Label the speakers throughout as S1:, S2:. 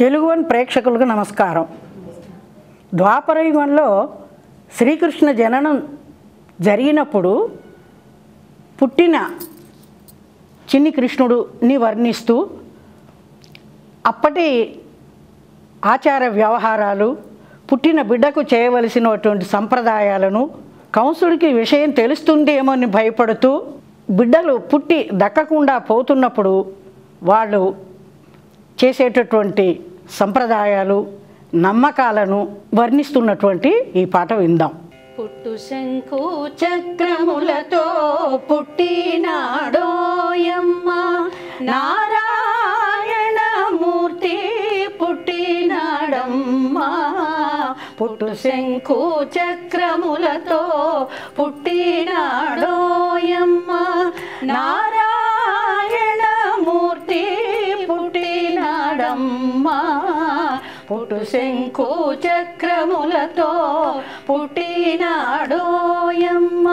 S1: Telugu one ప్రేక్షకులకు నమస్కారం ద్వాపర యుగంలో శ్రీకృష్ణ జననం జరిగినప్పుడు పుట్టిన చిన్ని కృష్ణుడుని వర్ణిస్తూ అప్పటి ఆచార వ్యవహారాలు పుట్టిన బిడ్డకు చేయవలసినటువంటి సంప్రదాయాలను కంసుడికి విషయం తెలుస్తుందేమోని భయపడుతూ బిడ్డలు పుట్టి దక్కకుండా పోతున్నప్పుడు వాళ్ళు చేసేటటువంటి సంప్రదాయాలు నమ్మకాలను వర్ణిస్తున్నటువంటి ఈ పాట విందాం
S2: పుట్టు శంకు చక్రములతో పుట్టినాడోయమ్మ నారాయణమూర్తి పుట్టినాడమ్మ పుట్టు శంకు చక్రములతో పుట్టినాడోయమ్మ నారాయణమూర్తి పుట్టినాడమ్మ పుట్టు శంకు చక్రములతో పుట్టినాడోయమ్మ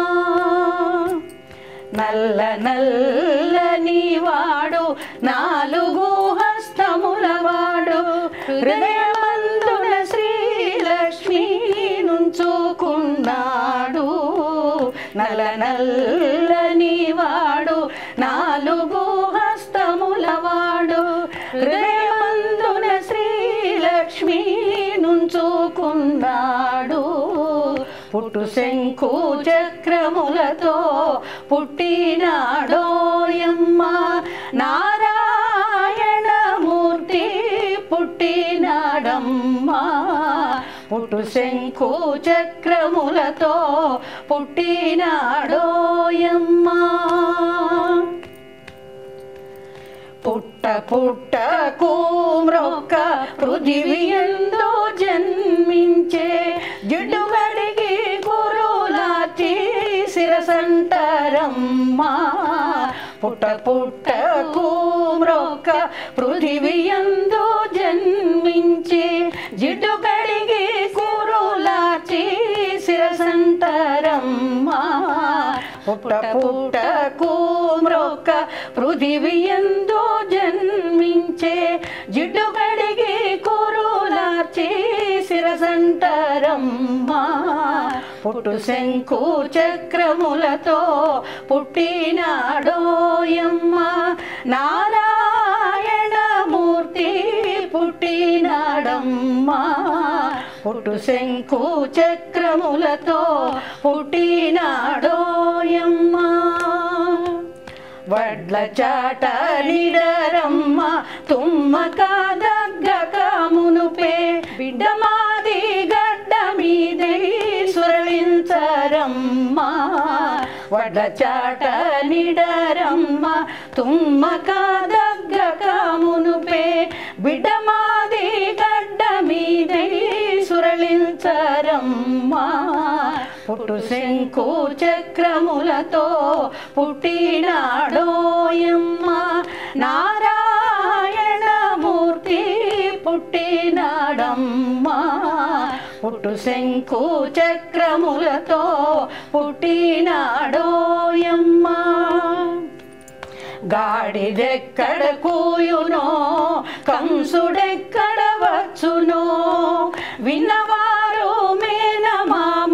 S2: నల్ల నల్లని వాడు నాలుగు హస్తముల వాడు హృదయమందున శ్రీలక్ష్మి నుంచుకున్నాడు నల్ల నల్లని వాడు నాలుగు హస్తముల వాడు హృదయమందున శ్రీలక్ష్మి నుంచుకున్నాడు పుట్టు శంకు చక్రములతో పుట్టినాడోయమ్మ నారాయణమూర్తి పుట్టినాడమ్మ పుట్టు శంకు చక్రములతో పుట్టినాడోయమ్మ పుట్ట పుట్టకు మ్రొక్క పృథివియందు జన్మించే జిడ్డు గడిగి గురులాచి శిరసంటరమ్మ పుట్ట పుట్టకు మ్రొక్క పృథివియందు జన్మించే జిడ్డు గడిగి గురులాచి శిరసంటరమ్మ పుట్ట పుట్టకు మ్రొక్క పృథివియందు జన్మించే జిడ్డు కడిగి కురులార్చి శిరసంటరమ్మ పుట్టు శంకు చక్రములతో పుట్టినాడోయమ్మ నారాయణమూర్తి పుట్టినాడమ్మ పుట్టు శంకు చక్రములతో పుట్టినాడోయమ్మ వడ్ల చాట నిడరమ్మ తుమ్మ కాదగ్గక మునుపే బిడ్డ మాది గడ్డ మీదే సురళించరమ్మ వడ్ల చాట నిడరమ్మ తుమ్మ కాదగ్గక మునుపే బిడ్డ మాది గడ్డ మీదే సురళించరమ్మ పుట్టు శంకు చక్రములతో పుట్టినాడోయమ్మ నారాయణమూర్తి పుట్టినాడమ్మ పుట్టు శంకు చక్రములతో పుట్టినాడోయమ్మ గాడిదెక్కడ కూయునో కంసుడెక్కడ వచ్చునో విన్నవారు మేనమామ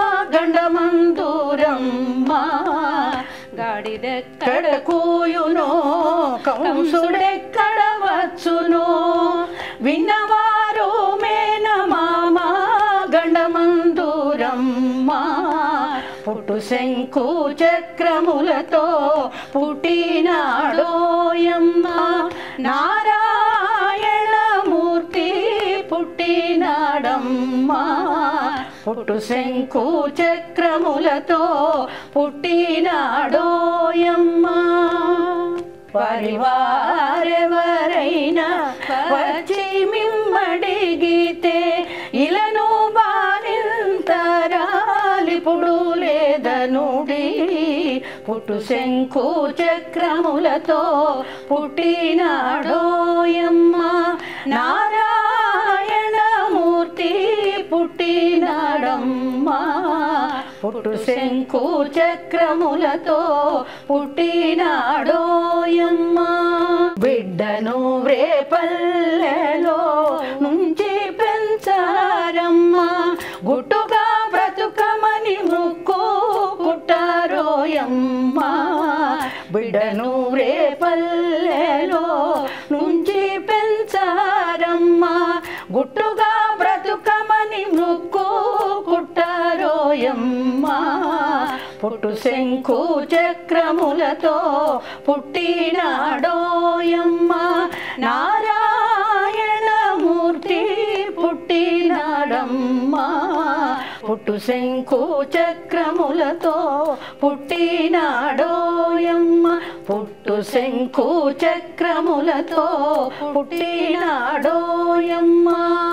S2: గండమందూరమ్మ గాడిదెక్కడ కూయునో కంసుడెక్కడ వచ్చునో విన్నవారు మేనమామ గండమందూరమ్మ పుట్టు శంకు చక్రములతో పుట్టినాడోయమ్మ నారాయణమూర్తి పుట్టినాడమ్మ పుట్టు శంకు చక్రములతో పుట్టినాడోయమ్మ పరివారెవరైనా వచ్చి మిమ్మడిగితే ఇలను బారింతరాలిపుడు లేదనుడి పుట్టు శంకు చక్రములతో పుట్టినాడోయమ్మ నారాయణమూర్తి పుట్టినాడమ్మ పుట్టు శంకు చక్రములతో పుట్టినాడోయమ్మ బిడ్డను రేపల్లెలో నుంచి పెంచారమ్మ గుట్టుగా బ్రతుకమని ముక్కు కుట్టారోయమ్మ బిడ్డను రేపల్లెలో నుంచి పెంచారమ్మ గుట్టుగా బ్రతుకమని ముక్కు కుట్టారోయమ్మ పుట్టు శంకు చక్రములతో పుట్టినాడోయమ్మ నారాయణమూర్తి పుట్టినాడమ్మ పుట్టు శంకు చక్రములతో పుట్టినాడోయమ్మ పుట్టు శంకు చక్రములతో పుట్టినాడోయమ్మ